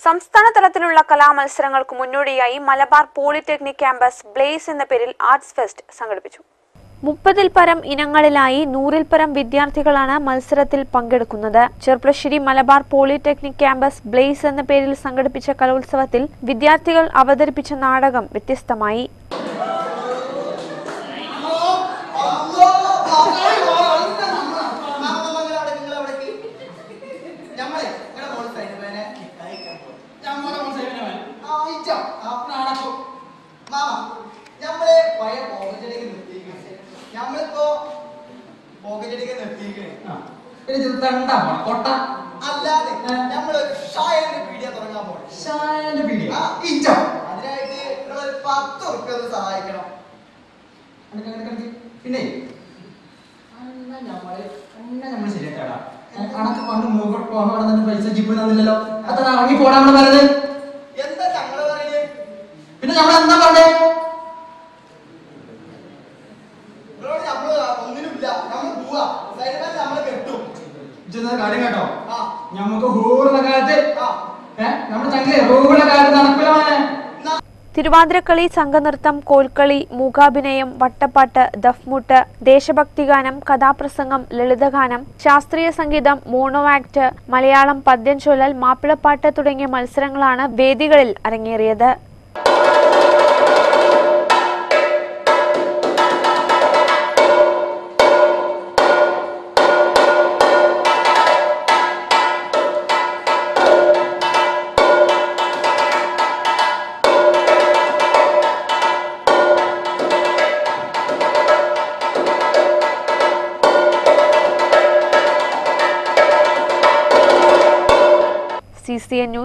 സംസ്ഥാന തലത്തിലുള്ള കലാമത്സരങ്ങൾക്ക് മുന്നോടിയായി മലബാർ പോളിടെക്നിക് ക്യാമ്പസ് ബ്ലേസ് എന്ന പേരിൽ ആർട്സ് ഫെസ്റ്റ് സംഘടിപ്പിച്ചു മുപ്പതിൽ പരം ഇനങ്ങളിലായി നൂറിൽ പരം വിദ്യാർത്ഥികളാണ് മത്സരത്തിൽ പങ്കെടുക്കുന്നത് Cherpulassery Malabar polytechnic campus Blaze എന്ന പേരിൽ സംഘടിപ്പിച്ച കലോത്സവത്തിൽ വിദ്യാർത്ഥികൾ അവതരിപ്പിച്ച നാടകം വ്യത്യസ്തമായി ഞമ്മള് പഴയ പോകച്ചടിക്ക് നിർത്തിയിരിക്കണേ ഞമ്മളിപ്പോ പോകച്ചടിക്ക് നിർത്തിയിരിക്കണേ കൊട്ട അല്ലാതെ ഞമ്മള് ഷായന്റെ പീഡിയ തുടങ്ങാൻ പോണേ ഷായന്റെ പീടിയ ആ, ഇഞ്ചോ അതിനായിട്ട് നിങ്ങളൊരു പത്ത് ഉറുപ്പ്യ ഒന്ന് സഹായിക്കണം അനക്ക് അങ്ങനെ കളിക്ക്. പിന്നെ അന്ന ഞമ്മള് അന്ന ഞമ്മള് ശരിയാക്കാടാ അനക്ക് പണ്ട് മൂക്കോട്ട് പോകാൻ പറഞ്ഞ പൈസ ജിപ്പ് തന്നില്ലല്ലോ അത്ര ഇറങ്ങി പോടാ നമ്മള് പറഞ്ഞത് എന്താ ഞങ്ങള് പറയുന്നത് പിന്നെ നമ്മൾ എന്താ പറഞ്ഞേ നിങ്ങളോട് നമ്മള് ഒന്നിനുമില്ല നമ്മൾ പോവാ സൈഡിൽ നമ്മള് കെട്ടും ഇജ്ജൊന്ന് കാര്യം കേട്ടോ ആ ഞമ്മക്ക് ഹൂറുള്ള കാലത്ത് ആ ഏഹ് നമ്മുടെ ചങ്കിലെ ഹൂറുള്ള കാലത്ത് നടക്കില്ല തിരുവാതിരക്കളി സംഘനൃത്തം കോൽക്കളി മൂകാഭിനയം വട്ടപ്പാട്ട് ദഫ്മുട്ട് ദേശഭക്തിഗാനം കഥാപ്രസംഗം ലളിതഗാനം ശാസ്ത്രീയ സംഗീതം മോണോ ആക്ട് മലയാളം പദ്യം ചൊല്ലൽ മാപ്പിളപ്പാട്ട് തുടങ്ങിയ മത്സരങ്ങളാണ് വേദികളിൽ അരങ്ങേറിയത് സി സി എൻ ന്യൂസ്